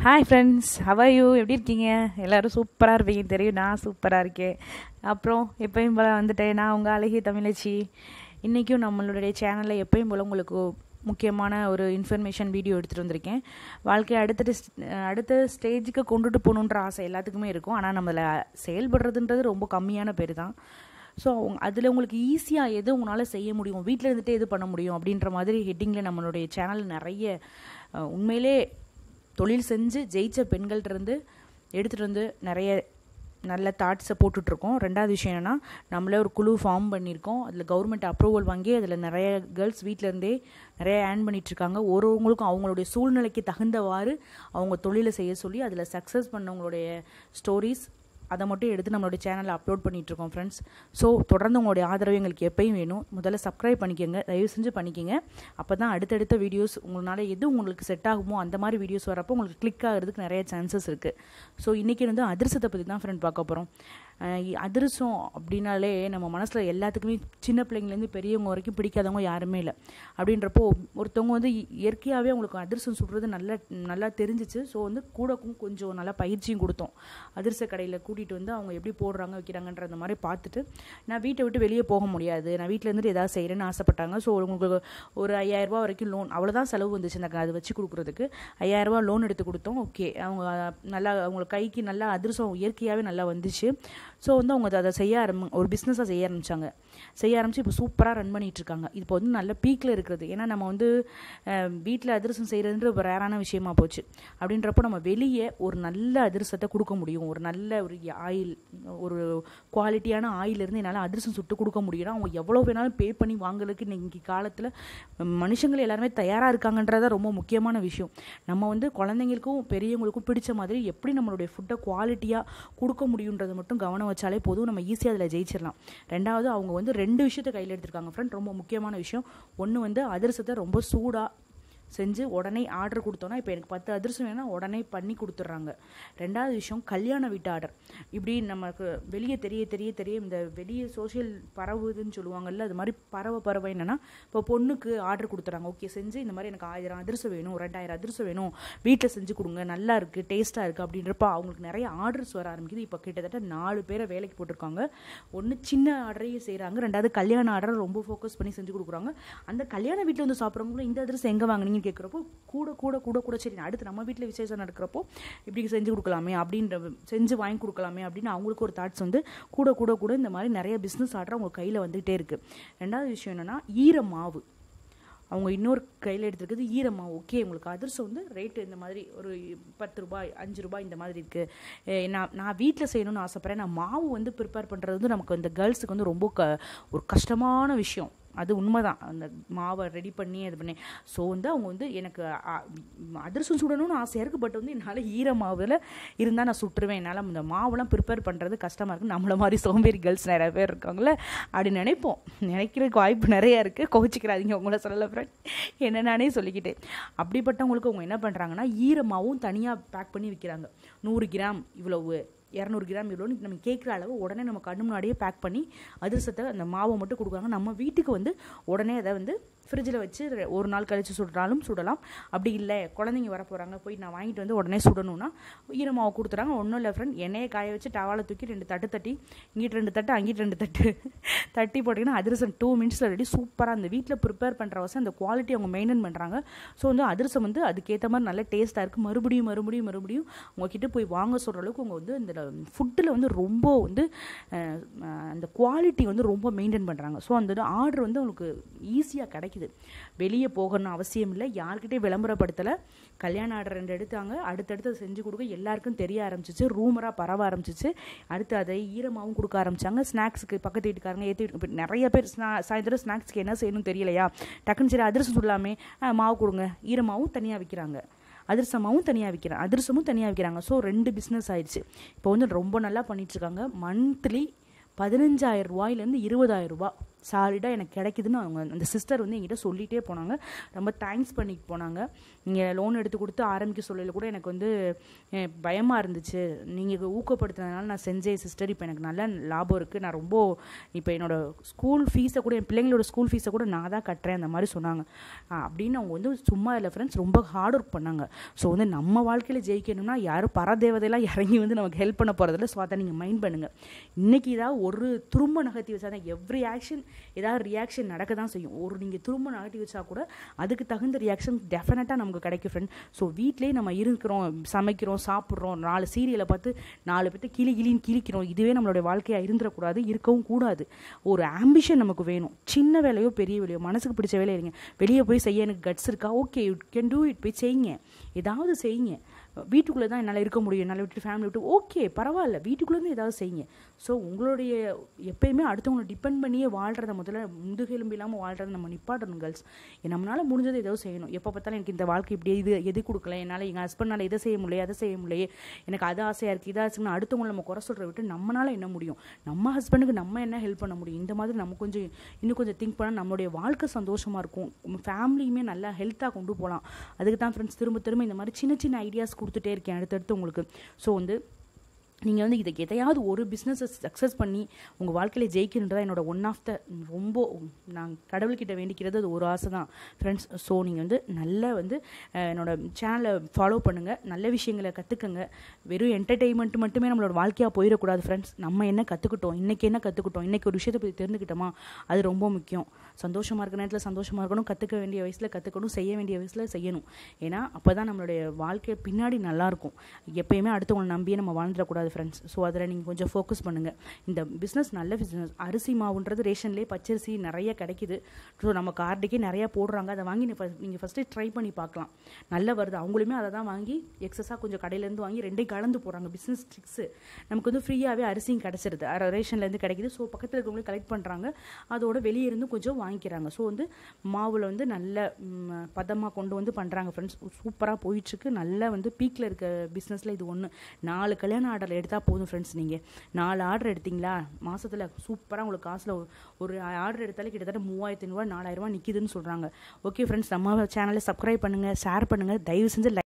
hi friends how you எப்படி இருக்கீங்க எல்லோரும் சூப்பராக இருப்பீங்க தெரியும் நான் சூப்பராக இருக்கேன் அப்புறம் எப்பயும் போல் வந்துட்டேன் நான் உங்கள் அழகிய தமிழச்சி இன்றைக்கும் நம்மளுடைய சேனலில் எப்பயும் போல் உங்களுக்கு முக்கியமான ஒரு இன்ஃபர்மேஷன் வீடியோ எடுத்துகிட்டு வந்திருக்கேன் வாழ்க்கையை அடுத்த அடுத்த ஸ்டேஜுக்கு கொண்டுட்டு போகணுன்ற ஆசை எல்லாத்துக்குமே இருக்கும் ஆனால் நம்மள செயல்படுறதுன்றது ரொம்ப கம்மியான பேர் தான் ஸோ அதில் உங்களுக்கு ஈஸியாக எது உங்களால் செய்ய முடியும் வீட்டில் இருந்துகிட்டே எது பண்ண முடியும் அப்படின்ற மாதிரி ஹெட்டிங்கில் நம்மளுடைய சேனல் நிறைய அஹ், உண்மையிலே தொழில் செஞ்சு ஜெயிச்ச பெண்கள்கிட்டருந்து எடுத்துகிட்டு வந்து நிறைய நல்ல தாட்ஸை போட்டுட்ருக்கோம் ரெண்டாவது விஷயம் என்னென்னா நம்மளே ஒரு குழு ஃபார்ம் பண்ணியிருக்கோம் அதில் கவர்மெண்ட் அப்ரூவல் வாங்கி அதில் நிறைய கேர்ள்ஸ் வீட்டிலேருந்தே நிறைய ஏர்ன் பண்ணிகிட்ருக்காங்க ஒருவங்களுக்கும் அவங்களுடைய சூழ்நிலைக்கு தகுந்தவாறு அவங்க தொழிலை செய்ய சொல்லி அதில் சக்ஸஸ் பண்ணவங்களுடைய ஸ்டோரிஸ் அதை மட்டும் எடுத்து நம்மளுடைய சேனலில் அப்லோட் பண்ணிகிட்ருக்கோம் ஃப்ரெண்ட்ஸ் ஸோ தொடர்ந்து உங்களுடைய ஆதரவு எங்களுக்கு எப்பயும் வேணும் முதல்ல சப்ஸ்கிரைப் பண்ணிக்கோங்க தயவு செஞ்சு பண்ணிக்கோங்க அப்போ தான் அடுத்தடுத்த வீடியோஸ் உங்களால் எது உங்களுக்கு செட் ஆகுமோ அந்த மாதிரி வீடியோஸ் வரப்போ உங்களுக்கு கிளிக் ஆகிறதுக்கு நிறைய சான்சஸ் இருக்குது ஸோ இன்றைக்கி வந்து அதிர்ஷ்டத்தை பற்றி தான் ஃப்ரெண்ட் பார்க்க போகிறோம் அதிர்ஷ்டம் அப்படின்னாலே நம்ம மனசில் எல்லாத்துக்குமே சின்ன பிள்ளைங்கலேருந்து பெரியவங்க வரைக்கும் பிடிக்காதவங்க யாருமே இல்லை அப்படின்றப்போ ஒருத்தவங்க வந்து இ- இயற்கையாகவே அவங்களுக்கு அதிர்ஷ்டம் சுடுறது நல்லா நல்லா தெரிஞ்சிச்சு ஸோ வந்து கூடக்கும் கொஞ்சம் நல்லா பயிற்சியும் கொடுத்தோம் அதிர்ஷ்ட கடையில் கூட்டிகிட்டு வந்து அவங்க எப்படி போடுறாங்க வைக்கிறாங்கன்ற அந்த மாதிரி பார்த்துட்டு நான் வீட்டை விட்டு வெளியே போக முடியாது நான் வீட்டில் இருந்துட்டு ஏதாவது செய்கிறேன்னு ஆசைப்பட்டாங்க ஸோ உங்களுக்கு ஒரு ஐயாயிரரூபா வரைக்கும் லோன் அவ்வளோதான் செலவு வந்துச்சு எனக்கு அதை வச்சு கொடுக்குறதுக்கு ஐயாயிரரூபா லோன் எடுத்து கொடுத்தோம் ஓகே அவங்க நல்லா அவங்க கைக்கு நல்லா அதிர்ஷ்டம் இயற்கையாகவே நல்லா வந்துச்சு ஸோ வந்து அவங்க அதை- அதை செய்ய ஆரம்பி ஒரு பிஸ்னஸாக செய்ய ஆரம்பிச்சாங்க செய்ய ஆரம்பிச்சு இப்போ சூப்பராக ரன் பண்ணிட்டு இருக்காங்க இப்போ வந்து நல்ல பீக்கில் இருக்கிறது ஏன்னா நம்ம வந்து வீட்டில் அதிரசம் செய்கிறதுன்ற ஒரு ரேரான விஷயமா போச்சு அப்படின்றப்போ நம்ம வெளியே ஒரு நல்ல அதிரசத்தை கொடுக்க முடியும் ஒரு நல்ல ஒரு ஆயில் ஒரு குவாலிட்டியான ஆயில் இருந்து என்னால் அதிரசம் சுட்டு கொடுக்க முடியும்னா அவங்க எவ்வளோ வேணாலும் பே பண்ணி வாங்குறதுக்கு இன்னைக்கு காலத்தில் மனுஷங்கள் எல்லாருமே தயாராக இருக்காங்கன்றத ரொம்ப முக்கியமான விஷயம் நம்ம வந்து குழந்தைங்களுக்கும் பெரியவங்களுக்கும் பிடிச்ச மாதிரி எப்படி நம்மளுடைய ஃபுட்டை குவாலிட்டியாக கொடுக்க முடியுன்றதை மட்டும் கவனம் வச்சாலே போதும் நம்ம ஈஸியாக அதில் ஜெயிச்சிடலாம் ரெண்டாவது அவங்க வந்து ரெண்டு விஷயத்தை கையில் எடுத்திருக்காங்க ஃப்ரெண்ட் ரொம்ப முக்கியமான விஷயம் ஒன்று வந்து அதிரசத்தை ரொம்ப சூடாக செஞ்சு உடனே ஆர்டர் கொடுத்தோன்னா இப்போ எனக்கு பத்து அதிரசம் வேணால் உடனே பண்ணி கொடுத்துட்றாங்க ரெண்டாவது விஷயம் கல்யாண வீட்டு ஆர்டர் இப்படி நமக்கு வெளியே தெரிய தெரிய தெரிய இந்த வெளியே சோஷியல் பரவுதுன்னு சொல்லுவாங்கல்ல அது மாதிரி பரவ பரவ என்னன்னா இப்போ பொண்ணுக்கு ஆர்டர் கொடுத்துறாங்க ஓகே செஞ்சு இந்த மாதிரி எனக்கு ஆயிரம் அதிரசம் வேணும் ரெண்டாயிரம் அதிரசம் வேணும் வீட்டில் செஞ்சு கொடுங்க நல்லா இருக்குது டேஸ்ட்டாக இருக்குது அப்படின்றப்ப அவங்களுக்கு நிறைய ஆர்டர்ஸ் வர ஆரம்பிக்குது இப்போ கிட்டத்தட்ட நாலு பேரை வேலைக்கு போட்டிருக்காங்க ஒன்று சின்ன ஆர்டரையும் செய்கிறாங்க ரெண்டாவது கல்யாண ஆர்டரை ரொம்ப ஃபோக்கஸ் பண்ணி செஞ்சு கொடுக்குறாங்க அந்த கல்யாண வீட்டில் வந்து சாப்பிட்றவங்களும் இந்த அதிரசம் எங்கே வாங்குனீங்கன்னு கேட்குறப்போ கூட கூட கூட கூட சரி அடுத்து நம்ம வீட்டில் விசேஷம் நடக்கிறப்போ இப்படி செஞ்சு கொடுக்கலாமே அப்படின்ற செஞ்சு வாங்கி கொடுக்கலாமே அப்படின்னு அவங்களுக்கு ஒரு தாட்ஸ் வந்து கூட கூட கூட இந்த மாதிரி நிறைய பிஸ்னஸ் ஆர்டர் அவங்க கையில் வந்துகிட்டே இருக்குது ரெண்டாவது விஷயம் என்னென்னா ஈர மாவு அவங்க இன்னொரு கையில் எடுத்துருக்குது ஈரமாவு ஓகே உங்களுக்கு அதிர்ஷ்டம் வந்து ரேட்டு இந்த மாதிரி ஒரு பத்து ரூபாய் அஞ்சு ரூபாய் இந்த மாதிரி இருக்குது நான் நான் வீட்டில் செய்யணும்னு ஆசைப்பட்றேன் நான் மாவு வந்து ப்ரிப்பேர் பண்ணுறது வந்து நமக்கு இந்த கேர்ள்ஸுக்கு வந்து ரொம்ப க ஒரு கஷ்டமான விஷயம் அது உண்மைதான் அந்த மாவை ரெடி பண்ணி அது பண்ணி ஸோ வந்து அவங்க வந்து எனக்கு அ- அதிரசம் சுடணும்னு ஆசையாக இருக்குது பட் வந்து என்னால் ஈர மாவில் இருந்தால் நான் சுட்டுருவேன் என்னால் அந்த மாவுலாம் ப்ரிப்பேர் பண்ணுறது கஷ்டமாக இருக்குது நம்மள மாதிரி சோம்பேறி கேர்ள்ஸ் நிறைய பேர் இருக்காங்களே அப்படி நினைப்போம் நினைக்கிறதுக்கு வாய்ப்பு நிறையா இருக்குது கோச்சிக்கிறாதீங்க உங்களை சொல்லலை ஃப்ரெண்ட் என்ன நானே சொல்லிக்கிட்டேன் அப்படிப்பட்டவங்களுக்கு அவங்க என்ன பண்ணுறாங்கன்னா ஈரமாவும் தனியாக பேக் பண்ணி விற்கிறாங்க நூறு கிராம் இவ்வளவு இரநூறு கிராம் இவ்வளோன்னு நம்ம கேட்குற அளவு உடனே நம்ம கண்ணு முன்னாடியே பேக் பண்ணி அதிரசத்தை அந்த மாவை மட்டும் கொடுக்குறாங்க நம்ம வீட்டுக்கு வந்து உடனே அதை வந்து ஃப்ரிட்ஜில் வச்சு ரெ- ஒரு நாள் கழித்து சுடுறாலும் சுடலாம் அப்படி இல்லை குழந்தைங்க வர போகிறாங்க போய் நான் வாங்கிட்டு வந்து உடனே சுடணும்னா ஈரமாவை கொடுத்துறாங்க ஒன்றும் இல்லை ஃப்ரெண்ட் எண்ணெயை காய வச்சு டவாலை தூக்கி ரெண்டு தட்டு தட்டி இங்கிட்டு ரெண்டு தட்டு அங்கிட்டு ரெண்டு தட்டு தட்டி போட்டிங்கன்னா அதிரசம் டூ மினிட்ஸில் ரெடி சூப்பராக அந்த வீட்டில் ப்ரிப்பேர் பண்ணுற வசம் அந்த குவாலிட்டி அவங்க மெயின்டைன் பண்ணுறாங்க ஸோ வந்து அதிரசம் வந்து அதுக்கேற்ற மாதிரி நல்ல டேஸ்ட்டாக இருக்குது மறுபடியும் மறுபடியும் மறுபடியும் உங்ககிட்ட போய் வாங்க சொல்கிற அளவுக்கு அவங்க வந்து இந்த ஃபுட்டில் வந்து ரொம்ப வந்து அஹ், அஹ், அந்த குவாலிட்டி வந்து ரொம்ப மெயின்டைன் பண்ணுறாங்க ஸோ அந்த ஆர்டர் வந்து உங்களுக்கு ஈஸியாக கிடைக்குது வெளியே போகணும்னு அவசியம் இல்லை யார்கிட்டயும் விளம்பரப்படுத்தலை கல்யாண ஆர்டர் ரெண்டு எடுத்தாங்க அடுத்தடுத்து அதை செஞ்சு கொடுக்க எல்லாருக்கும் தெரிய ஆரம்பிச்சிச்சு ரூமராக பரவ ஆரம்பிச்சிச்சு அடுத்து அதை ஈரமாகவும் கொடுக்க ஆரம்பிச்சாங்க ஸ்நாக்ஸுக்கு பக்கத்து வீட்டுக்காரங்க ஏற்றி வீட்டு இப்ப நிறைய பேர் ஸ்நா சாயந்தரம் ஸ்நாக்ஸ்க்கு என்ன செய்யணும் தெரியலையா டக்குன்னு சரி அதிரசம் சொல்லாமே மாவு கொடுங்க ஈரமாவும் தனியாக விற்கிறாங்க அதிரசமாவும் தனியாக விற்கிறாங்க அதிரசமும் தனியாக விற்கிறாங்க ஸோ ரெண்டு பிஸ்னஸ் ஆயிடுச்சு இப்போ வந்து ரொம்ப நல்லா பண்ணிட்டு இருக்காங்க மந்த்லி பதினஞ்சாயிரம் ரூபாயிலேருந்து இருபதாயிரம் ரூபாய் சாலிடாக எனக்கு கிடைக்குதுன்னு அவங்க அந்த சிஸ்டர் வந்து என்கிட்ட சொல்லிகிட்டே போனாங்க ரொம்ப தேங்க்ஸ் பண்ணிட்டு போனாங்க நீங்கள் லோன் எடுத்து கொடுத்து ஆரம்பிக்க சொல்லல கூட எனக்கு வந்து பயமாக இருந்துச்சு நீங்கள் ஊக்கப்படுத்தினதுனால நான் செஞ்சேன் சிஸ்டர் இப்போ எனக்கு நல்ல லாபம் இருக்குது நான் ரொம்ப இப்போ என்னோட ஸ்கூல் ஃபீஸை கூட என் பிள்ளைங்களோட ஸ்கூல் ஃபீஸை கூட நான் தான் கட்டுறேன் அந்த மாதிரி சொன்னாங்க அப்படின்னு அவங்க வந்து சும்மா இல்லை ஃப்ரெண்ட்ஸ் ரொம்ப ஹார்ட் ஒர்க் பண்ணாங்க ஸோ வந்து நம்ம வாழ்க்கையில் ஜெயிக்கணும்னா யாரும் பரதேவதையெல்லாம் இறங்கி வந்து நமக்கு ஹெல்ப் பண்ண போகிறதில்ல ஸோ அதை நீங்கள் மைண்ட் பண்ணுங்கள் இன்றைக்கி ஏதாவது ஒரு துரும்ப நகர்த்தி வச்சா தான் எவ்ரி ஆக்ஷன் ஏதாவது ரியாக்ஷன் நடக்க தான் செய்யும் ஒரு நீங்கள் துரும்ப நகர்த்தி வச்சா கூட அதுக்கு தகுந்த ரியாக்ஷன் டெஃபினட்டாக நமக்கு கிடைக்கும் ஃப்ரெண்ட் ஸோ வீட்டிலே நம்ம இருக்கிறோம் சமைக்கிறோம் சாப்பிட்றோம் நாலு சீரியலை பார்த்து நாலு பேர்த்து கிளி கிளின்னு கிழிக்கிறோம் இதுவே நம்மளுடைய வாழ்க்கையாக இருந்துடக்கூடாது இருக்கவும் கூடாது ஒரு ஆம்பிஷன் நமக்கு வேணும் சின்ன வேலையோ பெரிய வேலையோ மனசுக்கு பிடிச்ச வேலையை இருங்க வெளியே போய் செய்ய எனக்கு கட்ஸ் இருக்கா okay you can do it போய் செய்யுங்க ஏதாவது செய்யுங்க வீட்டுக்குள்ளே தான் என்னால் இருக்க முடியும் என்னால் விட்டு ஃபேமிலி விட்டு ஓகே பரவாயில்ல வீட்டுக்குள்ளேருந்து ஏதாவது செய்யுங்க ஸோ உங்களுடைய எப்பயுமே அடுத்தவங்களை டிபெண்ட் பண்ணியே வாழ்கிறத முதல்ல முதுகெலும்பு இல்லாமல் வாழ்கிறத நம்ம நிப்பாட்டணும் கேர்ள்ஸ் நம்மளால் முடிஞ்சதை ஏதோ செய்யணும் எப்போ பார்த்தாலும் எனக்கு இந்த வாழ்க்கை இப்படி இது எது கொடுக்கல என்னால் எங்கள் ஹஸ்பண்டால் இதை செய்ய முடியல அதை செய்ய முடியல எனக்கு அது ஆசையாக இருக்குது இதாக ஆச்சுன்னா அடுத்தவங்களை நம்ம குறை சொல்கிற விட்டு நம்மளால் என்ன முடியும் நம்ம ஹஸ்பண்டுக்கு நம்ம என்ன ஹெல்ப் பண்ண முடியும் இந்த மாதிரி நம்ம கொஞ்சம் இன்னும் கொஞ்சம் திங்க் பண்ணால் நம்மளுடைய வாழ்க்கை சந்தோஷமாக இருக்கும் ஃபேமிலியுமே நல்லா ஹெல்த்தாக கொண்டு போகலாம் அதுக்கு தான் ஃப்ரெண்ட்ஸ் திரும்ப திரும்ப இந்த மாதிரி சின்ன சின்ன ஐடியாஸ் கொடுத்துட்டே இருக்கேன் அடுத்தடுத்து உங்களுக்கு ஸோ வந்து நீங்கள் வந்து இதுக்கு எதையாவது ஒரு பிஸ்னஸை சக்ஸஸ் பண்ணி உங்கள் வாழ்க்கையில் ஜெயிக்கணுன்றதா என்னோட ஒன் ஆஃப் த ரொம்ப நான் கடவுள்கிட்ட வேண்டிக்கிறது அது ஒரு ஆசை தான் ஃப்ரெண்ட்ஸ் ஸோ நீங்கள் வந்து நல்ல வந்து என்னோட சேனலை ஃபாலோ பண்ணுங்கள் நல்ல விஷயங்களை கற்றுக்கங்க வெறும் என்டர்டெயின்மெண்ட் மட்டுமே நம்மளோட வாழ்க்கையாக போயிடக்கூடாது ஃப்ரெண்ட்ஸ் நம்ம என்ன கற்றுக்கிட்டோம் இன்றைக்கி என்ன கற்றுக்கிட்டோம் இன்றைக்கி ஒரு விஷயத்தை பற்றி தெரிஞ்சுக்கிட்டோமா அது ரொம்ப முக்கியம் சந்தோஷமாக இருக்கிற நேரத்தில் சந்தோஷமாக இருக்கணும் கற்றுக்க வேண்டிய வயசில் கற்றுக்கணும் செய்ய வேண்டிய வயசில் செய்யணும் ஏன்னா அப்போ தான் நம்மளுடைய வாழ்க்கை பின்னாடி நல்லாயிருக்கும் எப்பயுமே அடுத்தவங்களை நம்பியே நம்ம வாழ்ந்துடக்கூடாது ஃப்ரெண்ட்ஸ் ஸோ அதில் நீங்கள் கொஞ்சம் ஃபோக்கஸ் பண்ணுங்கள் இந்த பிஸ்னஸ் நல்ல பிஸ்னஸ் அரிசி மாவுன்றது ரேஷன்லேயே பச்சரிசி நிறைய கிடைக்குது ஸோ நம்ம கார்டுக்கே நிறையா போடுறாங்க அதை வாங்கி நீங்கள் ஃபஸ்ட்டு ட்ரை பண்ணி பார்க்கலாம் நல்லா வருது அவங்களுமே அதை தான் வாங்கி எக்ஸஸாக கொஞ்சம் கடையிலேருந்து வாங்கி ரெண்டையும் கலந்து போடுறாங்க பிஸ்னஸ் ட்ரிக்ஸு நமக்கு வந்து ஃப்ரீயாகவே அரிசியும் கிடச்சிருது ரேஷன்லேருந்து கிடைக்குது ஸோ பக்கத்தில் இருக்கவங்களும் கலெக்ட் பண்ணுறாங்க அதோட வெளியே இருந்து கொஞ்சம் வாங்கிக்கிறாங்க ஸோ வந்து மாவில் வந்து நல்ல பதமாக கொண்டு வந்து பண்ணுறாங்க ஃப்ரெண்ட்ஸ் சூப்பராக போயிட்டுருக்கு நல்லா வந்து பீக்கில் இருக்க பிஸ்னஸில் இது ஒன்று நாலு கல்யாண ஆர்டர் எடுத்தால் போதும் ஃப்ரெண்ட்ஸ் நீங்கள் நாலு ஆர்டர் எடுத்தீங்களா மாதத்தில் சூப்பராக உங்களுக்கு காசில் ஒரு ஆர்டர் எடுத்தாலே கிட்டத்தட்ட மூவாயிரத்தி ஐநூறுவா நாலாயிரரூவா நிற்கிதுன்னு சொல்கிறாங்க ஓகே ஃப்ரெண்ட்ஸ் நம்ம சேனலை சப்ஸ்கிரைப் பண்ணுங்கள் ஷேர் பண்ணுங்கள் தயவு செஞ்சு